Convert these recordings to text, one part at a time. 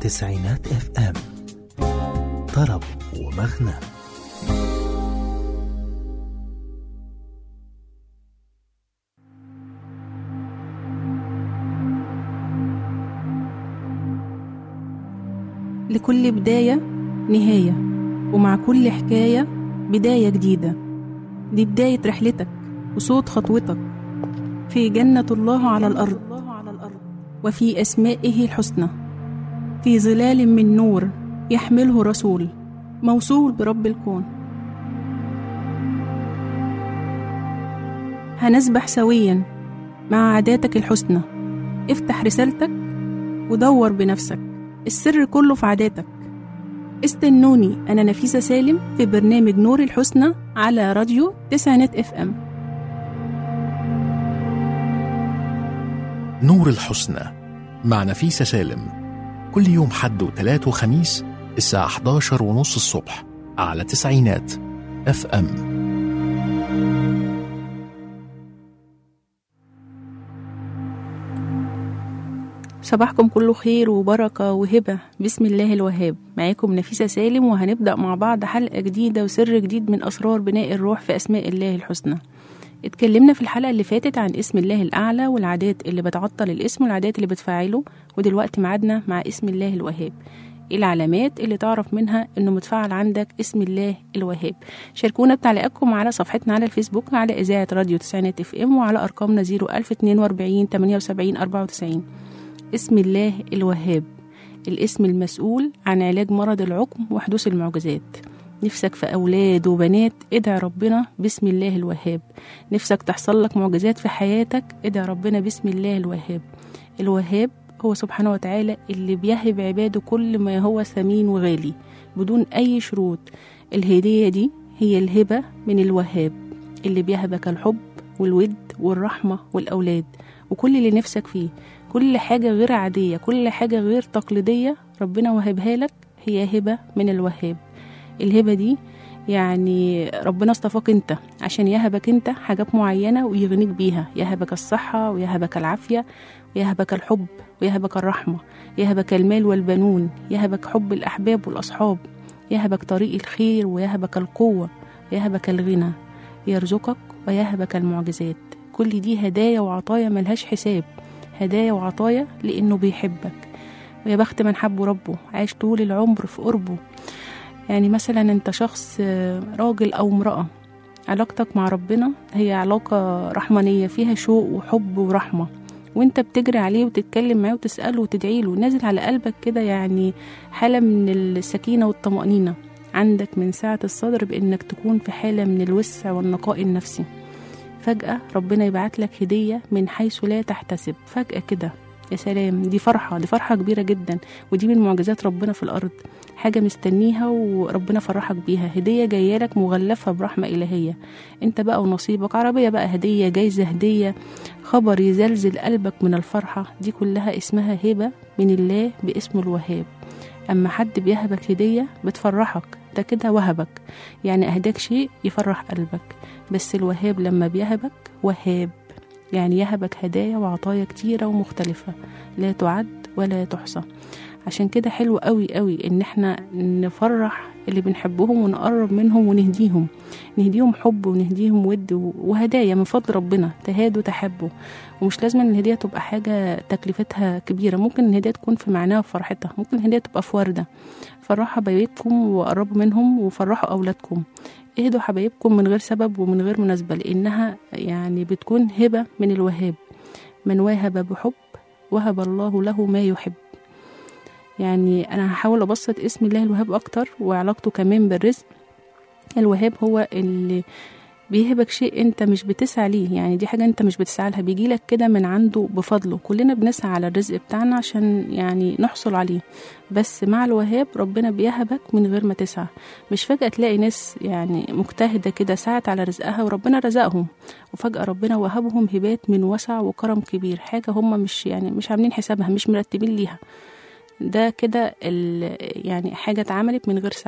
تسعينات اف ام طرب ومغنى لكل بداية نهاية ومع كل حكاية بداية جديدة دي بداية رحلتك وصوت خطوتك في جنة الله على الأرض وفي أسمائه الحسنى في ظلال من نور يحمله رسول موصول برب الكون هنسبح سويا مع عاداتك الحسنى افتح رسالتك ودور بنفسك السر كله في عاداتك استنوني أنا نفيسة سالم في برنامج نور الحسنى على راديو تسعينات اف ام نور الحسنى مع نفيسة سالم كل يوم حد وتلات وخميس الساعة 11 ونص الصبح على تسعينات اف ام صباحكم كله خير وبركة وهبة بسم الله الوهاب معاكم نفيسة سالم وهنبدأ مع بعض حلقة جديدة وسر جديد من أسرار بناء الروح في أسماء الله الحسنى اتكلمنا في الحلقة اللي فاتت عن اسم الله الأعلى والعادات اللي بتعطل الاسم والعادات اللي بتفعله ودلوقتي معادنا مع اسم الله الوهاب ايه العلامات اللي تعرف منها انه متفعل عندك اسم الله الوهاب شاركونا بتعليقاتكم على صفحتنا على الفيسبوك على اذاعه راديو تسعينات اف ام وعلى ارقامنا 01042 78 94 اسم الله الوهاب الاسم المسؤول عن علاج مرض العقم وحدوث المعجزات نفسك في أولاد وبنات ادعي ربنا بسم الله الوهاب نفسك تحصل لك معجزات في حياتك ادعي ربنا بسم الله الوهاب الوهاب هو سبحانه وتعالى اللي بيهب عباده كل ما هو ثمين وغالي بدون أي شروط الهدية دي هي الهبة من الوهاب اللي بيهبك الحب والود والرحمة والأولاد وكل اللي نفسك فيه كل حاجة غير عادية كل حاجة غير تقليدية ربنا وهبها لك هي هبة من الوهاب الهبة دي يعني ربنا اصطفاك انت عشان يهبك انت حاجات معينة ويغنيك بيها يهبك الصحة ويهبك العافية ويهبك الحب ويهبك الرحمة يهبك المال والبنون يهبك حب الأحباب والأصحاب يهبك طريق الخير ويهبك القوة يهبك الغنى يرزقك ويهبك المعجزات كل دي هدايا وعطايا ملهاش حساب هدايا وعطايا لأنه بيحبك ويا بخت من حبه ربه عاش طول العمر في قربه يعني مثلا انت شخص راجل او امرأة علاقتك مع ربنا هي علاقة رحمانية فيها شوق وحب ورحمة وانت بتجري عليه وتتكلم معاه وتسأله وتدعي له نازل على قلبك كده يعني حالة من السكينة والطمأنينة عندك من سعة الصدر بإنك تكون في حالة من الوسع والنقاء النفسي فجأة ربنا يبعت لك هدية من حيث لا تحتسب فجأة كده يا سلام دي فرحة دي فرحة كبيرة جدا ودي من معجزات ربنا في الأرض حاجة مستنيها وربنا فرحك بيها هدية جاية لك مغلفة برحمة إلهية انت بقى ونصيبك عربية بقى هدية جايزة هدية خبر يزلزل قلبك من الفرحة دي كلها اسمها هبة من الله باسم الوهاب أما حد بيهبك هدية بتفرحك ده كده وهبك يعني أهداك شيء يفرح قلبك بس الوهاب لما بيهبك وهاب يعني يهبك هدايا وعطايا كتيرة ومختلفة لا تعد ولا تحصى عشان كده حلو قوي قوي ان احنا نفرح اللي بنحبهم ونقرب منهم ونهديهم نهديهم حب ونهديهم ود وهدايا من فضل ربنا تهادوا تحبوا ومش لازم ان الهديه تبقى حاجه تكلفتها كبيره ممكن الهديه تكون في معناها وفرحتها ممكن الهديه تبقى في ورده فرحوا حبايبكم وقربوا منهم وفرحوا اولادكم اهدوا حبايبكم من غير سبب ومن غير مناسبه لانها يعني بتكون هبه من الوهاب من واهب بحب وهب الله له ما يحب يعني انا هحاول ابسط اسم الله الوهاب اكتر وعلاقته كمان بالرزق الوهاب هو اللي بيهبك شيء انت مش بتسعى ليه يعني دي حاجه انت مش بتسعى لها بيجيلك كده من عنده بفضله كلنا بنسعى على الرزق بتاعنا عشان يعني نحصل عليه بس مع الوهاب ربنا بيهبك من غير ما تسعى مش فجاه تلاقي ناس يعني مجتهده كده سعت على رزقها وربنا رزقهم وفجاه ربنا وهبهم هبات من وسع وكرم كبير حاجه هم مش يعني مش عاملين حسابها مش مرتبين ليها ده كده يعني حاجه اتعملت من غير سعي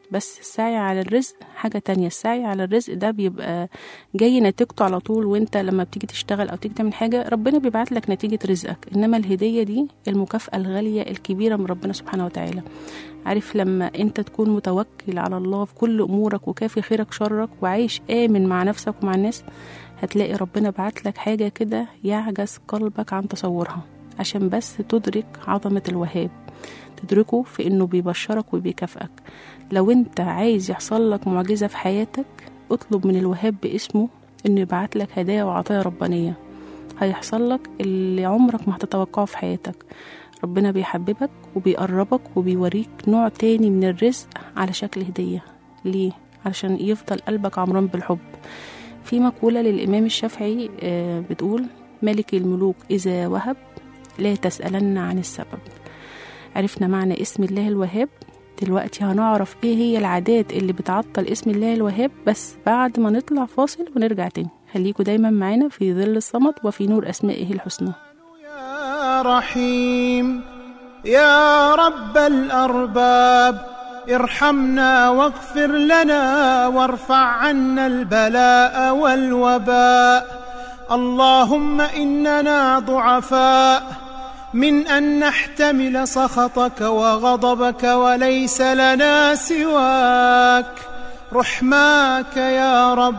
بس السعي على الرزق حاجة تانية السعي على الرزق ده بيبقى جاي نتيجته على طول وانت لما بتيجي تشتغل او تيجي تعمل حاجة ربنا بيبعت لك نتيجة رزقك انما الهدية دي المكافأة الغالية الكبيرة من ربنا سبحانه وتعالى عارف لما انت تكون متوكل على الله في كل امورك وكافي خيرك شرك وعايش امن مع نفسك ومع الناس هتلاقي ربنا بعت لك حاجة كده يعجز قلبك عن تصورها عشان بس تدرك عظمة الوهاب تدركه في انه بيبشرك وبيكافئك لو انت عايز يحصل لك معجزة في حياتك اطلب من الوهاب باسمه انه يبعت لك هدايا وعطايا ربانية هيحصل لك اللي عمرك ما هتتوقعه في حياتك ربنا بيحببك وبيقربك وبيوريك نوع تاني من الرزق على شكل هدية ليه؟ علشان يفضل قلبك عمران بالحب في مقولة للإمام الشافعي آه، بتقول ملك الملوك إذا وهب لا تسألن عن السبب عرفنا معنى اسم الله الوهاب دلوقتي هنعرف ايه هي العادات اللي بتعطل اسم الله الوهاب بس بعد ما نطلع فاصل ونرجع تاني خليكوا دايما معانا في ظل الصمت وفي نور أسمائه الحسنى يا رحيم يا رب الأرباب ارحمنا واغفر لنا وارفع عنا البلاء والوباء اللهم إننا ضعفاء من أن نحتمل سخطك وغضبك وليس لنا سواك رحماك يا رب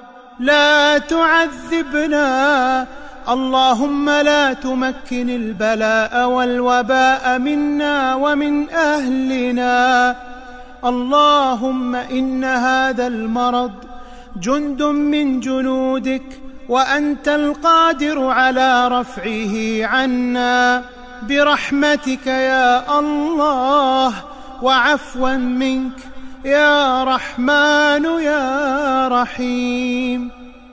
لا تعذبنا اللهم لا تمكن البلاء والوباء منا ومن أهلنا اللهم إن هذا المرض جند من جنودك وأنت القادر على رفعه عنا برحمتك يا الله وعفوا منك يا رحمن يا رحيم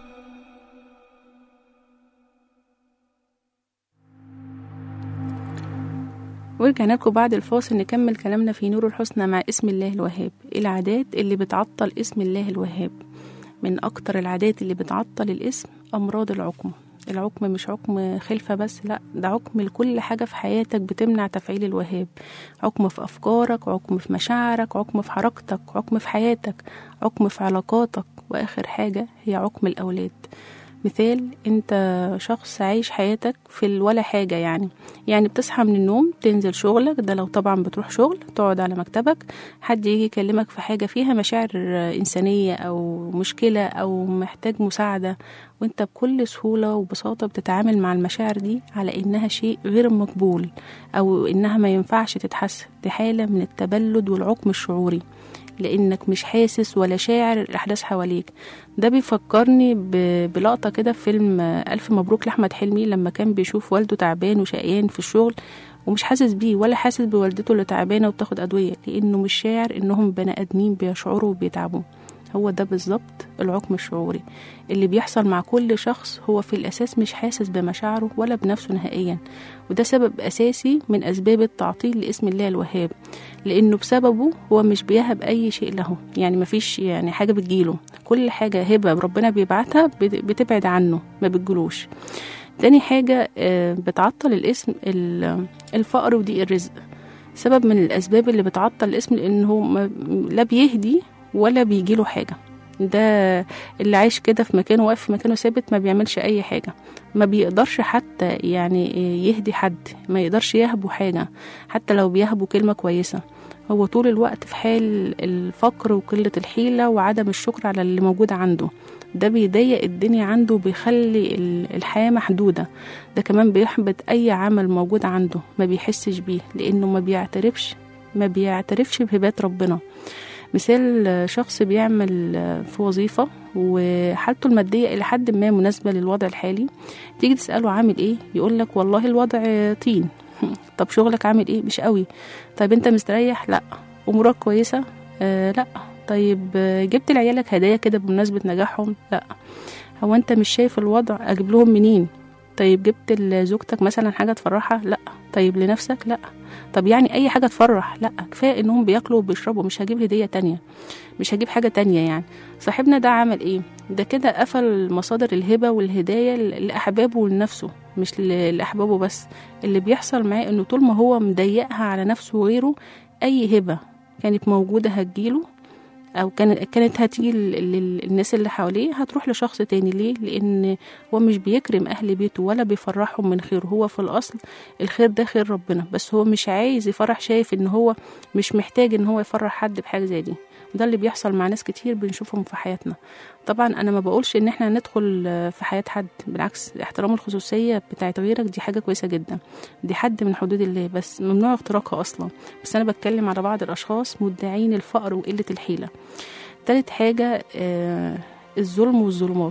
ورجعنا لكم بعد الفاصل نكمل كلامنا في نور الحسنى مع اسم الله الوهاب العادات اللي بتعطل اسم الله الوهاب من أكتر العادات اللي بتعطل الاسم أمراض العقم العقم مش عقم خلفة بس لا ده عقم لكل حاجة في حياتك بتمنع تفعيل الوهاب عقم في أفكارك عقم في مشاعرك عقم في حركتك عقم في حياتك عقم في علاقاتك وآخر حاجة هي عقم الأولاد مثال انت شخص عايش حياتك في ال- ولا حاجة يعني يعني بتصحى من النوم تنزل شغلك ده لو طبعا بتروح شغل تقعد على مكتبك حد يجي يكلمك في حاجة فيها مشاعر إنسانية أو مشكلة أو محتاج مساعدة وانت بكل سهولة وبساطة بتتعامل مع المشاعر دي على إنها شيء غير مقبول أو إنها ما ينفعش تتحس دي حالة من التبلد والعقم الشعوري لانك مش حاسس ولا شاعر الاحداث حواليك ده بيفكرني ب- بلقطه كده في فيلم الف مبروك لاحمد حلمي لما كان بيشوف والده تعبان وشقيان في الشغل ومش حاسس بيه ولا حاسس بوالدته اللي تعبانه وبتاخد ادويه لانه مش شاعر انهم بني ادمين بيشعروا وبيتعبوا هو ده بالظبط العقم الشعوري اللي بيحصل مع كل شخص هو في الأساس مش حاسس بمشاعره ولا بنفسه نهائيا وده سبب أساسي من أسباب التعطيل لاسم الله الوهاب لأنه بسببه هو مش بيهب أي شيء له يعني مفيش يعني حاجة بتجيله كل حاجة هبة ربنا بيبعتها بت- بتبعد عنه ما بتجلوش تاني حاجة آه، بتعطل الاسم ال- الفقر وضيق الرزق سبب من الأسباب اللي بتعطل الاسم لأنه ما- لا بيهدي ولا بيجيله حاجة ده اللي عايش كده في مكانه واقف في مكانه ثابت ما بيعملش أي حاجة ما بيقدرش حتى يعني يهدي حد ما يقدرش يهبه حاجة حتى لو بيهبه كلمة كويسة هو طول الوقت في حال الفقر وقلة الحيلة وعدم الشكر على اللي موجود عنده ده بيضيق الدنيا عنده وبيخلي ال- الحياة محدودة ده كمان بيحبط أي عمل موجود عنده ما بيحسش بيه لأنه ما بيعترفش ما بيعترفش بهبات ربنا مثال شخص بيعمل في وظيفة وحالته المادية إلى حد ما مناسبة للوضع الحالي تيجي تسأله عامل إيه يقول لك والله الوضع طين طب شغلك عامل إيه مش قوي طيب أنت مستريح لا أمورك كويسة آه لا طيب آه، جبت لعيالك هدايا كده بمناسبة نجاحهم لا هو أنت مش شايف الوضع أجيب لهم منين طيب جبت لزوجتك مثلا حاجة تفرحها لا طيب لنفسك لا طب يعني اي حاجه تفرح لا كفايه انهم بياكلوا وبيشربوا مش هجيب هديه تانية مش هجيب حاجه تانية يعني صاحبنا ده عمل ايه ده كده قفل مصادر الهبه والهدايه ل- لاحبابه ولنفسه مش ل- لاحبابه بس اللي بيحصل معاه انه طول ما هو مضيقها على نفسه وغيره اي هبه كانت موجوده هتجيله او كانت كانت هتيجي لل- لل- للناس اللي حواليه هتروح لشخص تاني ليه لان هو مش بيكرم اهل بيته ولا بيفرحهم من خيره هو في الاصل الخير ده خير ربنا بس هو مش عايز يفرح شايف ان هو مش محتاج ان هو يفرح حد بحاجه زي دي ده اللي بيحصل مع ناس كتير بنشوفهم في حياتنا طبعا انا ما بقولش ان احنا ندخل آه، في حياه حد بالعكس احترام الخصوصيه بتاعت غيرك دي حاجه كويسه جدا دي حد من حدود الله بس ممنوع اختراقها اصلا بس انا بتكلم على بعض الاشخاص مدعين الفقر وقله الحيله تالت حاجه آه الظلم والظلمات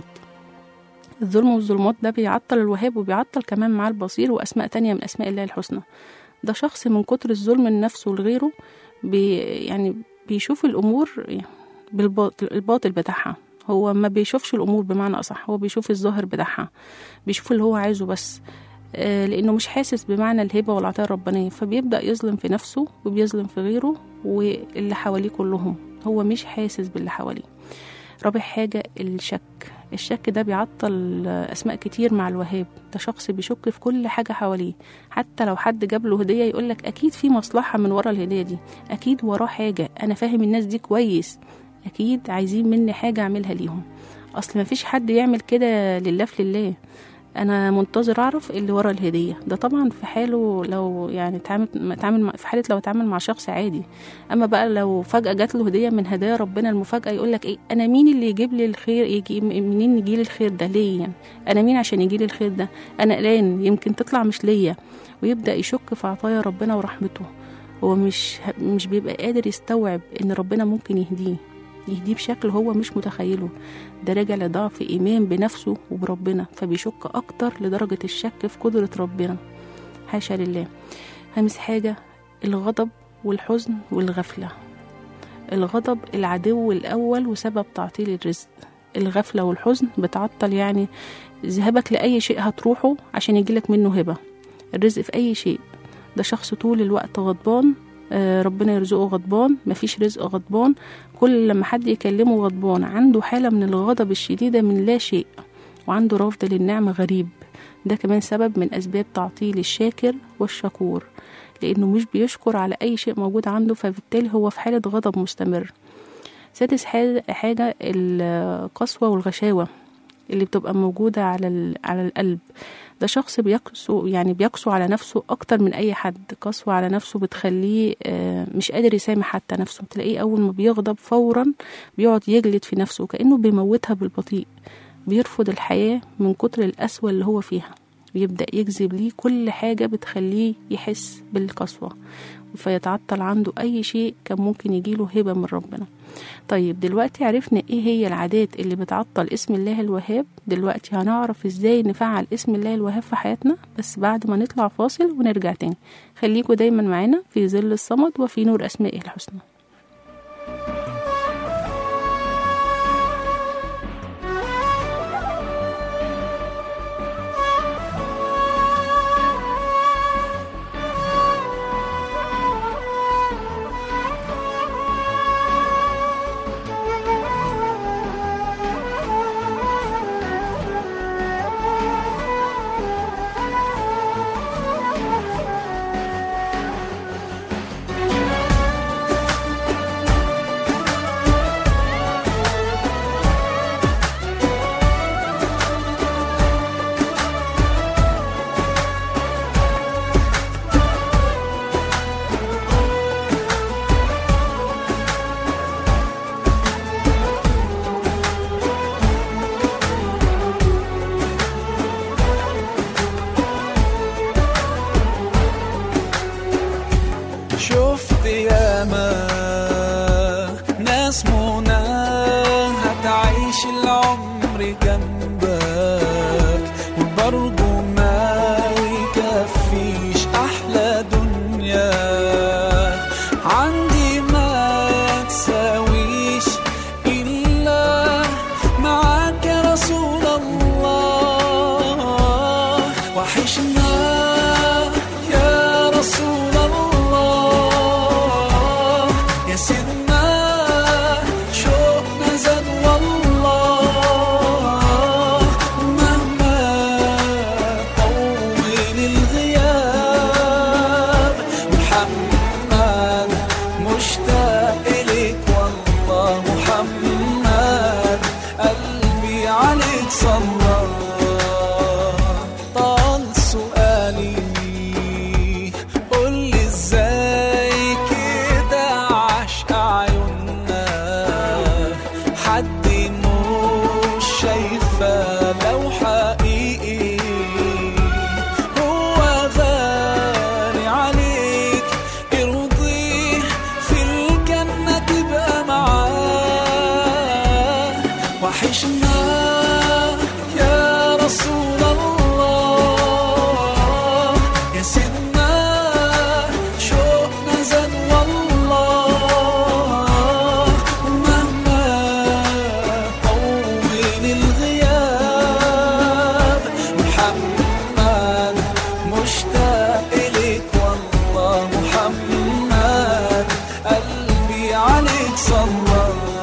الظلم والظلمات ده بيعطل الوهاب وبيعطل كمان معاه البصير واسماء تانية من اسماء الله الحسنى ده شخص من كتر الظلم لنفسه ولغيره بي يعني بيشوف الامور بالباطل الباطل بتاعها هو ما بيشوفش الامور بمعنى اصح هو بيشوف الظاهر بتاعها بيشوف اللي هو عايزه بس آه، لانه مش حاسس بمعنى الهبه والعطاء الربانيه فبيبدا يظلم في نفسه وبيظلم في غيره واللي حواليه كلهم هو مش حاسس باللي حواليه رابع حاجه الشك الشك ده بيعطل آه، اسماء كتير مع الوهاب ده شخص بيشك في كل حاجه حواليه حتى لو حد جاب له هديه يقولك اكيد في مصلحه من ورا الهديه دي اكيد وراه حاجه انا فاهم الناس دي كويس اكيد عايزين مني حاجه اعملها ليهم اصل ما فيش حد يعمل كده لله في لله انا منتظر اعرف اللي ورا الهديه ده طبعا في حاله لو يعني تعامل تعامل مع- في حاله لو اتعامل مع شخص عادي اما بقى لو فجاه جات له هديه من هدايا ربنا المفاجاه يقول لك ايه انا مين اللي يجيب لي الخير يجي منين يجي لي الخير ده ليه يعني انا مين عشان يجي لي الخير ده انا قلقان يمكن تطلع مش ليا ويبدا يشك في عطايا ربنا ورحمته هو مش مش بيبقى قادر يستوعب ان ربنا ممكن يهديه يهديه بشكل هو مش متخيله ده راجع لضعف إيمان بنفسه وبربنا فبيشك أكتر لدرجة الشك في قدرة ربنا حاشا لله خامس حاجة الغضب والحزن والغفلة الغضب العدو الأول وسبب تعطيل الرزق الغفلة والحزن بتعطل يعني ذهابك لأي شيء هتروحه عشان يجيلك منه هبة الرزق في أي شيء ده شخص طول الوقت غضبان آه، ربنا يرزقه غضبان مفيش رزق غضبان كل لما حد يكلمه غضبان عنده حالة من الغضب الشديدة من لا شيء وعنده رفض للنعمة غريب ده كمان سبب من أسباب تعطيل الشاكر والشكور لأنه مش بيشكر على أي شيء موجود عنده فبالتالي هو في حالة غضب مستمر سادس حاجة حاجة القسوة والغشاوة اللي بتبقى موجودة على ال- على القلب ده شخص بيقسو يعني بيقسو على نفسه أكتر من أي حد قسوة على نفسه بتخليه آه، مش قادر يسامح حتى نفسه تلاقيه أول ما بيغضب فورا بيقعد يجلد في نفسه كأنه بيموتها بالبطيء بيرفض الحياة من كتر القسوة اللي هو فيها بيبدأ يجذب ليه كل حاجة بتخليه يحس بالقسوة فيتعطل عنده أي شيء كان ممكن يجيله هبة من ربنا طيب دلوقتي عرفنا ايه هي العادات اللي بتعطل اسم الله الوهاب دلوقتي هنعرف ازاي نفعل اسم الله الوهاب في حياتنا بس بعد ما نطلع فاصل ونرجع تاني خليكوا دايما معانا في ظل الصمد وفي نور اسمائه الحسنى شفت ياما ناس منى هتعيش العمر جنبك وبرضه ما يكفيش احلى دنيا عندي ما تساويش الا معاك يا رسول الله وحشنا يا رسول الله يا سيدنا شوقنا زاد والله مهما طول الغياب محمد مشتاق إليك والله وحشنا يا رسول الله يا سيدنا شوقنا زاد والله مهما طول الغياب محمد مشتاق إليك والله محمد قلبي عليك صلى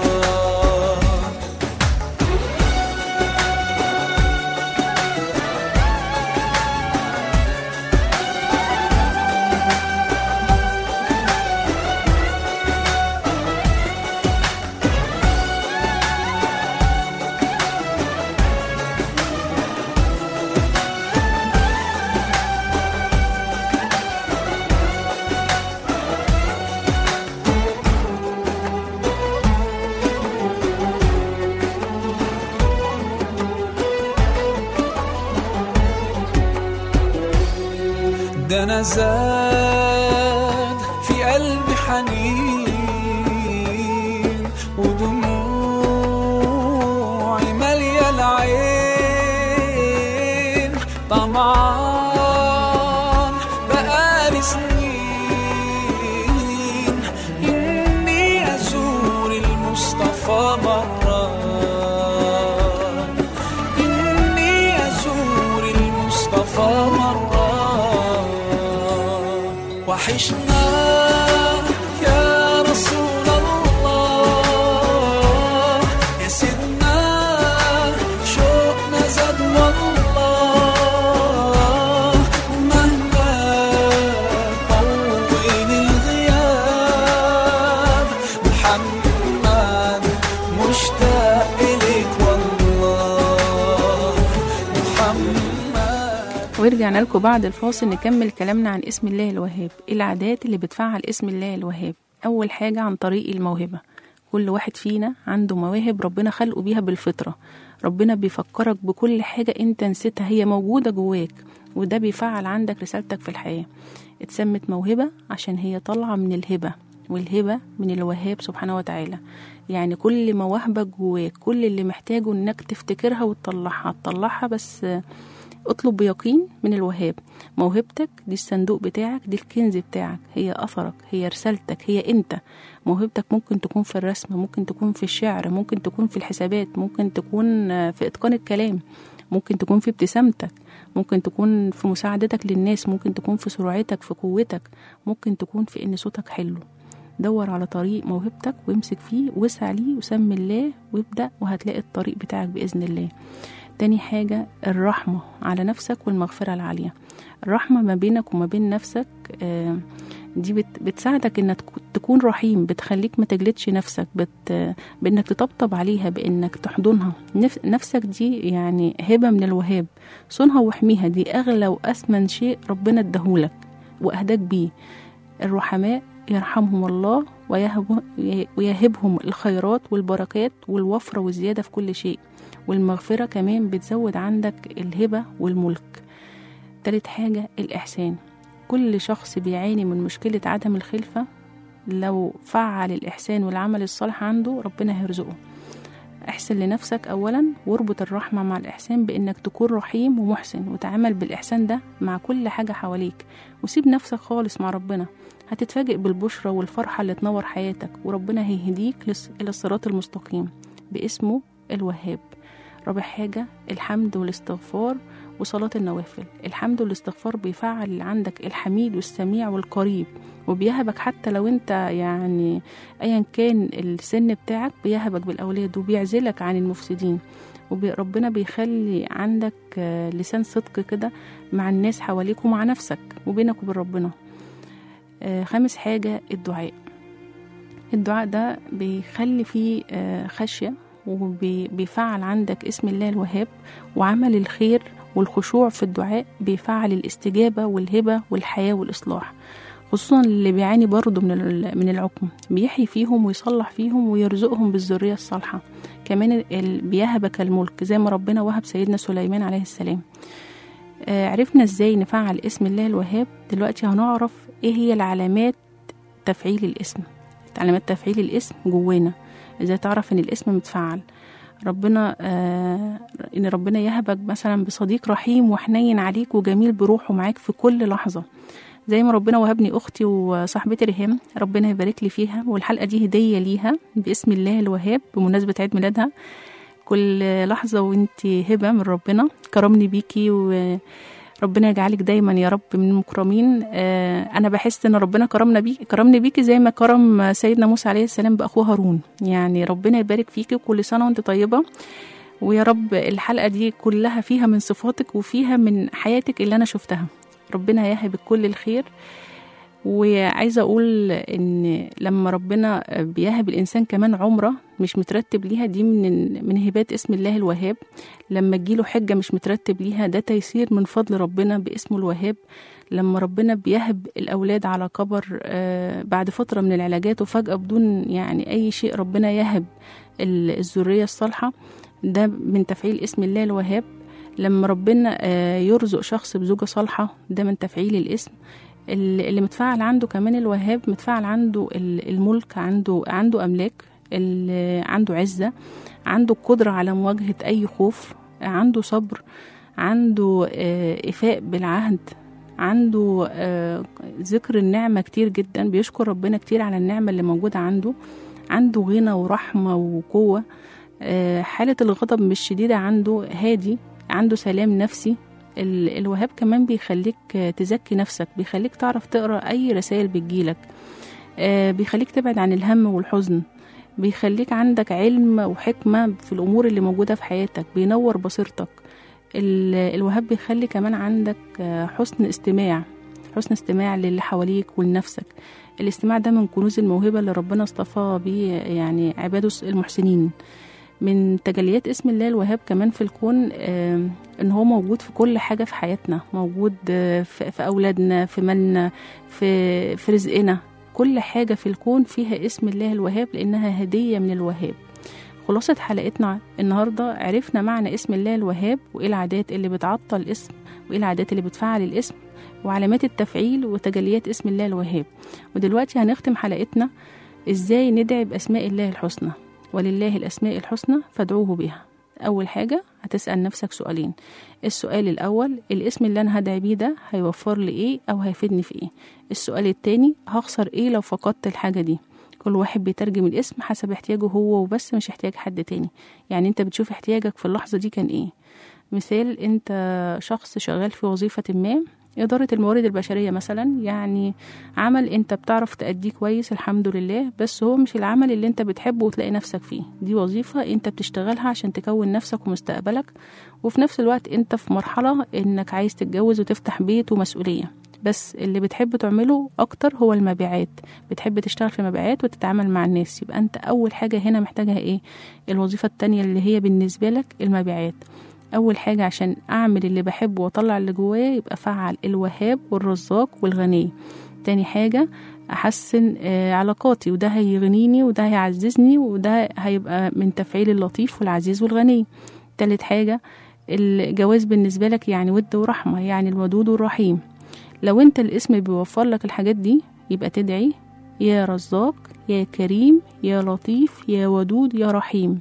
ده انا زاد في قلبي حنين ودموعي مالية العين طمعان بقالي سنين إني أزور المصطفى مرة إني أزور المصطفى مرة وحشنا يا رسول الله يا سيدنا شوقنا زاد والله مهما طول الغياب محمد مشتاق إليك والله محمد ورجعنا لكم بعد الفاصل نكمل كلامنا عن اسم الله الوهاب إيه العادات اللي بتفعل اسم الله الوهاب أول حاجة عن طريق الموهبة كل واحد فينا عنده مواهب ربنا خلقه بيها بالفطرة ربنا بيفكرك بكل حاجة انت نسيتها هي موجودة جواك وده بيفعل عندك رسالتك في الحياة اتسمت موهبة عشان هي طالعة من الهبة والهبة من الوهاب سبحانه وتعالى يعني كل مواهبك جواك كل اللي محتاجه انك تفتكرها وتطلعها تطلعها بس آه، اطلب بيقين من الوهاب موهبتك دي الصندوق بتاعك دي الكنز بتاعك هي أثرك هي رسالتك هي أنت موهبتك ممكن تكون في الرسم ممكن تكون في الشعر ممكن تكون في الحسابات ممكن تكون آه، في إتقان الكلام ممكن تكون في ابتسامتك ممكن تكون في مساعدتك للناس ممكن تكون في سرعتك في قوتك ممكن تكون في إن صوتك حلو دور على طريق موهبتك وامسك فيه واسع ليه وسمي الله وابدأ وهتلاقي الطريق بتاعك بإذن الله تاني حاجة الرحمة على نفسك والمغفرة العالية الرحمة ما بينك وما بين نفسك آه، دي بت بتساعدك انك تك- تكون رحيم بتخليك ما تجلدش نفسك بت بانك تطبطب عليها بانك تحضنها نف نفسك دي يعني هبة من الوهاب صونها واحميها دي اغلى واثمن شيء ربنا اداهولك واهداك بيه الرحماء يرحمهم الله ويهب ويهبهم الخيرات والبركات والوفرة والزيادة في كل شيء والمغفرة كمان بتزود عندك الهبة والملك تالت حاجة الإحسان كل شخص بيعاني من مشكلة عدم الخلفة لو فعل الإحسان والعمل الصالح عنده ربنا هيرزقه احسن لنفسك أولا واربط الرحمة مع الإحسان بإنك تكون رحيم ومحسن وتعامل بالإحسان ده مع كل حاجة حواليك وسيب نفسك خالص مع ربنا هتتفاجئ بالبشرة والفرحة اللي تنور حياتك وربنا هيهديك لس- إلى الصراط المستقيم باسمه الوهاب رابع حاجة الحمد والاستغفار وصلاة النوافل الحمد والاستغفار بيفعل اللي عندك الحميد والسميع والقريب وبيهبك حتى لو انت يعني ايا كان السن بتاعك بيهبك بالاولاد وبيعزلك عن المفسدين وربنا بيخلي عندك آه، لسان صدق كده مع الناس حواليك ومع نفسك وبينك وبين ربنا آه، خامس حاجة الدعاء الدعاء ده بيخلي فيه آه، خشية وبيفعل عندك اسم الله الوهاب وعمل الخير والخشوع في الدعاء بيفعل الاستجابة والهبة والحياة والإصلاح خصوصا اللي بيعاني برضه من ال- من العقم بيحيي فيهم ويصلح فيهم ويرزقهم بالذرية الصالحة كمان ال- بيهبك الملك زي ما ربنا وهب سيدنا سليمان عليه السلام آه، عرفنا ازاي نفعل اسم الله الوهاب دلوقتي هنعرف ايه هي العلامات تفعيل الاسم علامات تفعيل الاسم جوانا ازاي تعرف ان الاسم متفعل ربنا آه ان ربنا يهبك مثلا بصديق رحيم وحنين عليك وجميل بروحه معاك في كل لحظه زي ما ربنا وهبني اختي وصاحبتي ريهام ربنا يبارك لي فيها والحلقه دي هديه ليها باسم الله الوهاب بمناسبه عيد ميلادها كل لحظه وانت هبه من ربنا كرمني بيكي وربنا يجعلك دايما يا رب من المكرمين آه انا بحس ان ربنا كرمنا بيكي كرمني بيكي زي ما كرم سيدنا موسى عليه السلام باخوه هارون يعني ربنا يبارك فيكي وكل سنه وانت طيبه ويا رب الحلقه دي كلها فيها من صفاتك وفيها من حياتك اللي انا شفتها ربنا يهبك كل الخير وعايزه اقول ان لما ربنا بيهب الانسان كمان عمره مش مترتب ليها دي من من هبات اسم الله الوهاب لما تجيله حجه مش مترتب ليها ده تيسير من فضل ربنا باسمه الوهاب لما ربنا بيهب الاولاد على كبر آه، بعد فتره من العلاجات وفجاه بدون يعني اي شيء ربنا يهب ال- الذريه الصالحه ده من تفعيل اسم الله الوهاب لما ربنا آه، يرزق شخص بزوجة صالحة ده من تفعيل الاسم ال- اللي متفاعل عنده كمان الوهاب متفاعل عنده ال- الملك عنده عنده أملاك ال- عنده عزة عنده القدرة على مواجهة أي خوف عنده صبر عنده آه، إفاء بالعهد عنده آه، ذكر النعمة كتير جدا بيشكر ربنا كتير على النعمة اللي موجودة عنده عنده غنى ورحمة وقوة آه، حالة الغضب مش شديدة عنده هادي عنده سلام نفسي ال- الوهاب كمان بيخليك آه، تزكي نفسك بيخليك تعرف تقرا اي رسائل بتجيلك آه، بيخليك تبعد عن الهم والحزن بيخليك عندك علم وحكمة في الأمور اللي موجودة في حياتك بينور بصيرتك ال- الوهاب بيخلي كمان عندك آه، حسن استماع حسن استماع للي حواليك ولنفسك الاستماع ده من كنوز الموهبة اللي ربنا اصطفى بيه يعني عباده المحسنين من تجليات اسم الله الوهاب كمان في الكون آه، ان هو موجود في كل حاجه في حياتنا موجود آه، في في اولادنا في مالنا في في رزقنا كل حاجه في الكون فيها اسم الله الوهاب لانها هديه من الوهاب خلاصة حلقتنا النهاردة عرفنا معنى اسم الله الوهاب وإيه العادات اللي بتعطل الاسم وإيه العادات اللي بتفعل الاسم وعلامات التفعيل وتجليات اسم الله الوهاب ودلوقتي هنختم حلقتنا إزاي ندعي بأسماء الله الحسنى ولله الأسماء الحسنى فادعوه بها أول حاجة هتسأل نفسك سؤالين السؤال الأول الاسم اللي أنا هدعي بيه ده هيوفر لي إيه أو هيفيدني في إيه السؤال التاني هخسر إيه لو فقدت الحاجة دي كل واحد بيترجم الاسم حسب احتياجه هو وبس مش احتياج حد تاني يعني انت بتشوف احتياجك في اللحظة دي كان ايه مثال انت شخص شغال في وظيفة ما إدارة الموارد البشرية مثلا يعني عمل انت بتعرف تأديه كويس الحمد لله بس هو مش العمل اللي انت بتحبه وتلاقي نفسك فيه دي وظيفة انت بتشتغلها عشان تكون نفسك ومستقبلك وفي نفس الوقت انت في مرحلة انك عايز تتجوز وتفتح بيت ومسؤولية بس اللي بتحب تعمله اكتر هو المبيعات بتحب تشتغل في مبيعات وتتعامل مع الناس يبقى انت اول حاجة هنا محتاجها ايه الوظيفة التانية اللي هي بالنسبة لك المبيعات اول حاجة عشان اعمل اللي بحبه واطلع اللي جوايا يبقى فعل الوهاب والرزاق والغني تاني حاجة احسن آه، علاقاتي وده هيغنيني وده هيعززني وده هيبقى من تفعيل اللطيف والعزيز والغني تالت حاجة الجواز بالنسبة لك يعني ود ورحمة يعني الودود والرحيم لو انت الاسم بيوفر لك الحاجات دي يبقى تدعي يا رزاق يا كريم يا لطيف يا ودود يا رحيم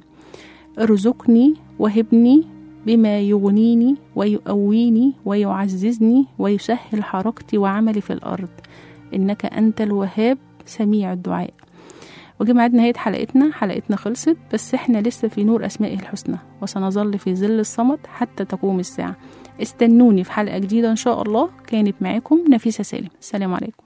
ارزقني وهبني بما يغنيني ويقويني ويعززني ويسهل حركتي وعملي في الأرض إنك أنت الوهاب سميع الدعاء وجه ميعاد نهاية حلقتنا حلقتنا خلصت بس احنا لسه في نور أسمائه الحسنى وسنظل في ظل الصمت حتى تقوم الساعة استنوني في حلقة جديدة إن شاء الله كانت معاكم نفيسة سالم السلام عليكم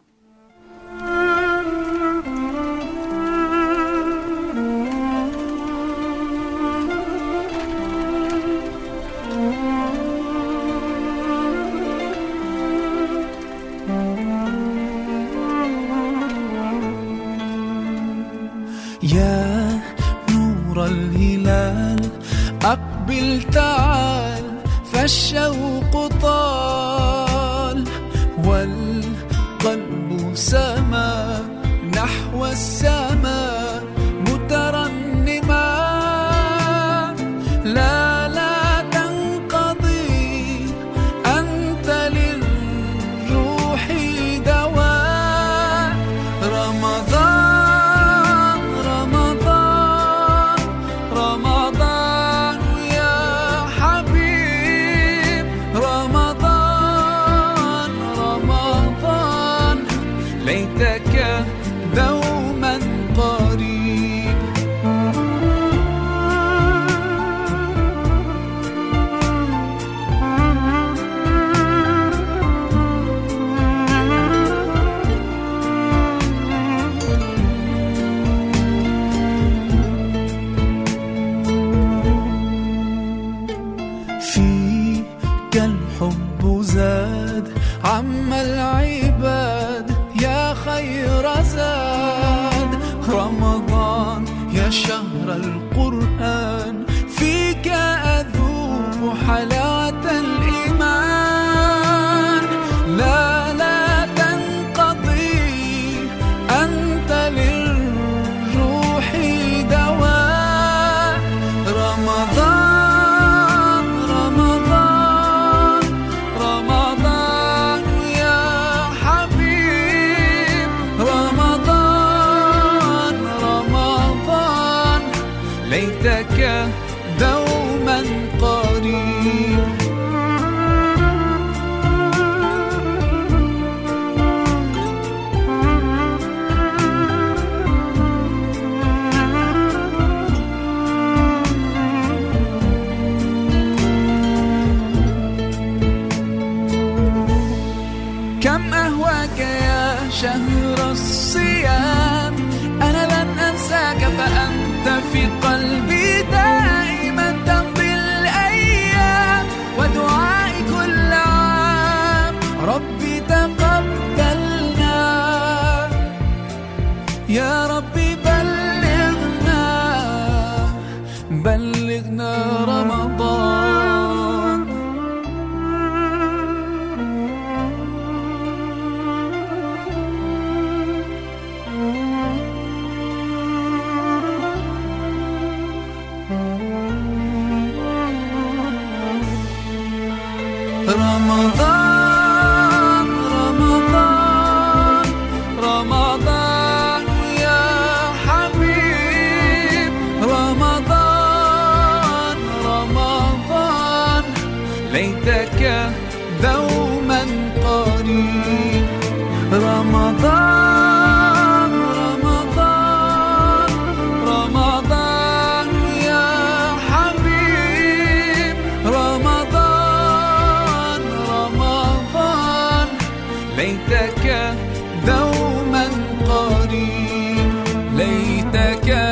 يا نور الهلال أقبل تعال فالشوق طال والقلب سما نحو السماء مترنما لا لا تنقضي أنت للروح دواء رمضان رمضان رمضان ليتك دوما قريب فيك الحب زاد عم العباد يا خير زاد رمضان يا شهر القرآن فيك أذوق حلاوة الإيمان لا لا تنقضي أنت للروح دواء رمضان رمضان رمضان يا حبيب رمضان رمضان ليتك دوما قريب كم أهواك يا شهر الصيام أنا لن أنساك فأنت في قلبي دائما تمضي الأيام ودعائي كل عام ربي تقبلنا يا ربي بلغنا بلغنا رمضان رمضان رمضان رمضان يا حبيب رمضان رمضان ليتك دوما قريب رمضان رمضان رمضان يا حبيب رمضان رمضان ليتك دوما قريب ليتك